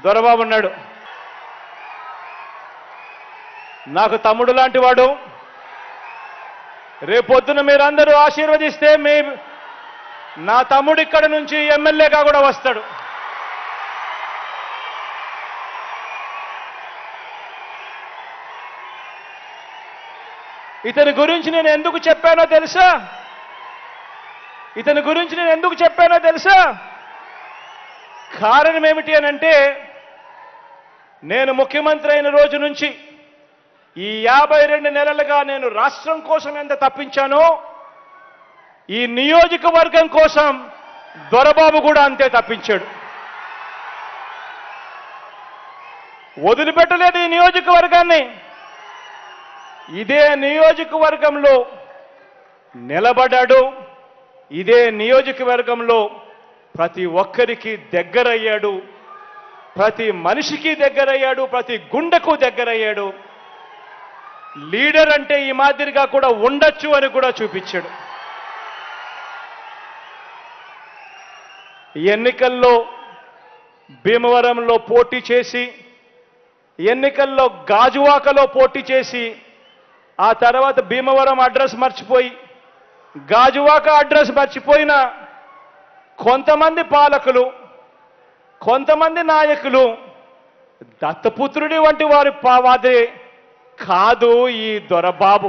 దొరబాబు ఉన్నాడు నాకు తమ్ముడు లాంటి వాడు రేపొద్దున మీరందరూ ఆశీర్వదిస్తే మీ నా తమ్ముడు ఇక్కడ నుంచి ఎమ్మెల్యేగా కూడా వస్తాడు ఇతని గురించి నేను ఎందుకు చెప్పానో తెలుసా ఇతని గురించి నేను ఎందుకు చెప్పానో తెలుసా కారణం ఏమిటి అని అంటే నేను ముఖ్యమంత్రి అయిన రోజు నుంచి ఈ యాభై రెండు నెలలుగా నేను రాష్ట్రం కోసం ఎంత తప్పించానో ఈ నియోజకవర్గం కోసం దొరబాబు కూడా అంతే తప్పించాడు వదిలిపెట్టలేదు ఈ నియోజకవర్గాన్ని ఇదే నియోజకవర్గంలో నిలబడ్డాడు ఇదే నియోజకవర్గంలో ప్రతి ఒక్కరికి దగ్గరయ్యాడు ప్రతి మనిషికి దగ్గరయ్యాడు ప్రతి గుండెకు దగ్గరయ్యాడు లీడర్ అంటే ఈ మాదిరిగా కూడా ఉండొచ్చు అని కూడా చూపించాడు ఈ ఎన్నికల్లో భీమవరంలో పోటీ చేసి ఎన్నికల్లో గాజువాకలో పోటీ చేసి ఆ తర్వాత భీమవరం అడ్రస్ మర్చిపోయి గాజువాక అడ్రస్ మర్చిపోయిన కొంతమంది పాలకులు కొంతమంది నాయకులు దత్తపుత్రుడి వంటి వారి పావాదే కాదు ఈ దొరబాబు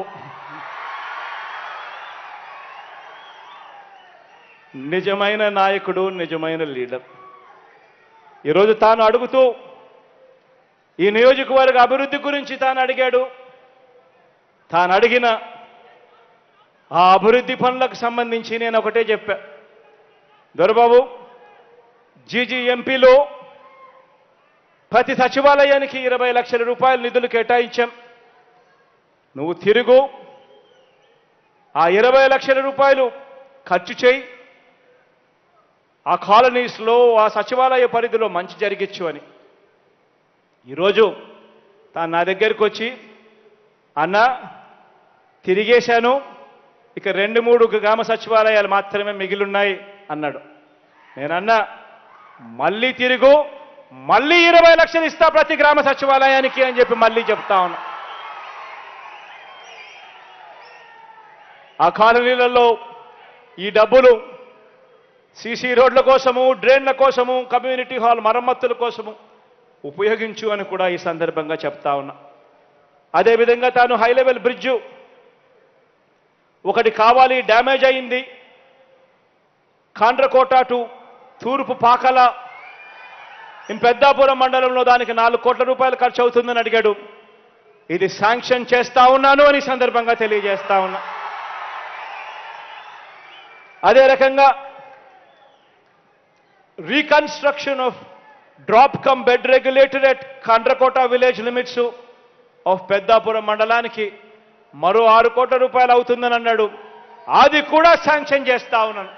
నిజమైన నాయకుడు నిజమైన లీడర్ ఈరోజు తాను అడుగుతూ ఈ నియోజకవర్గ అభివృద్ధి గురించి తాను అడిగాడు తాను అడిగిన ఆ అభివృద్ధి పనులకు సంబంధించి నేను ఒకటే చెప్పా దొరబాబు జీజీ ఎంపీలో ప్రతి సచివాలయానికి ఇరవై లక్షల రూపాయల నిధులు కేటాయించాం నువ్వు తిరుగు ఆ ఇరవై లక్షల రూపాయలు ఖర్చు చేయి ఆ కాలనీస్లో ఆ సచివాలయ పరిధిలో మంచి జరిగించు అని ఈరోజు తాను నా దగ్గరికి వచ్చి అన్న తిరిగేశాను ఇక రెండు మూడు గ్రామ సచివాలయాలు మాత్రమే మిగిలిన్నాయి అన్నాడు నేనన్నా మళ్ళీ తిరుగు మళ్ళీ ఇరవై లక్షలు ఇస్తా ప్రతి గ్రామ సచివాలయానికి అని చెప్పి మళ్ళీ చెప్తా ఉన్నా ఆ కాలనీలలో ఈ డబ్బులు సీసీ రోడ్ల కోసము డ్రైన్ల కోసము కమ్యూనిటీ హాల్ మరమ్మతుల కోసము ఉపయోగించు అని కూడా ఈ సందర్భంగా చెప్తా ఉన్నా అదేవిధంగా తాను హై లెవెల్ బ్రిడ్జు ఒకటి కావాలి డ్యామేజ్ అయింది కాండ్రకోట టు తూర్పు పాకల ఇం పెద్దాపురం మండలంలో దానికి నాలుగు కోట్ల రూపాయలు ఖర్చు అవుతుందని అడిగాడు ఇది శాంక్షన్ చేస్తా ఉన్నాను అని ఈ సందర్భంగా తెలియజేస్తా ఉన్నా అదే రకంగా reconstruction of drop cum bed regulator at Kandrakota village limits of Peddapuram మండలానికి మరో ఆరు కోట్ల రూపాయలు అవుతుందని అన్నాడు అది కూడా శాంక్షన్ చేస్తా ఉన్నాను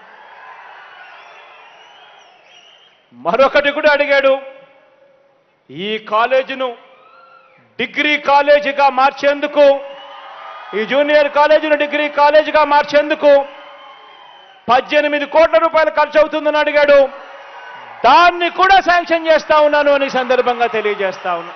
మరొకటి కూడా అడిగాడు ఈ కాలేజీను డిగ్రీ కాలేజీగా మార్చేందుకు ఈ జూనియర్ కాలేజీను డిగ్రీ కాలేజీగా మార్చేందుకు పద్దెనిమిది కోట్ల రూపాయలు ఖర్చు అవుతుందని అడిగాడు దాన్ని కూడా శాంక్షన్ చేస్తా ఉన్నాను అని ఈ సందర్భంగా తెలియజేస్తా ఉన్నా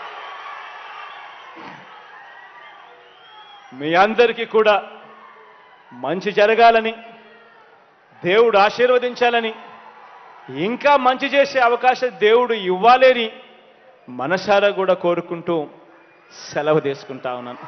మీ అందరికీ కూడా మంచి జరగాలని దేవుడు ఆశీర్వదించాలని ఇంకా మంచి చేసే అవకాశం దేవుడు ఇవ్వాలని మనసారా కూడా కోరుకుంటూ సెలవు తీసుకుంటా ఉన్నాను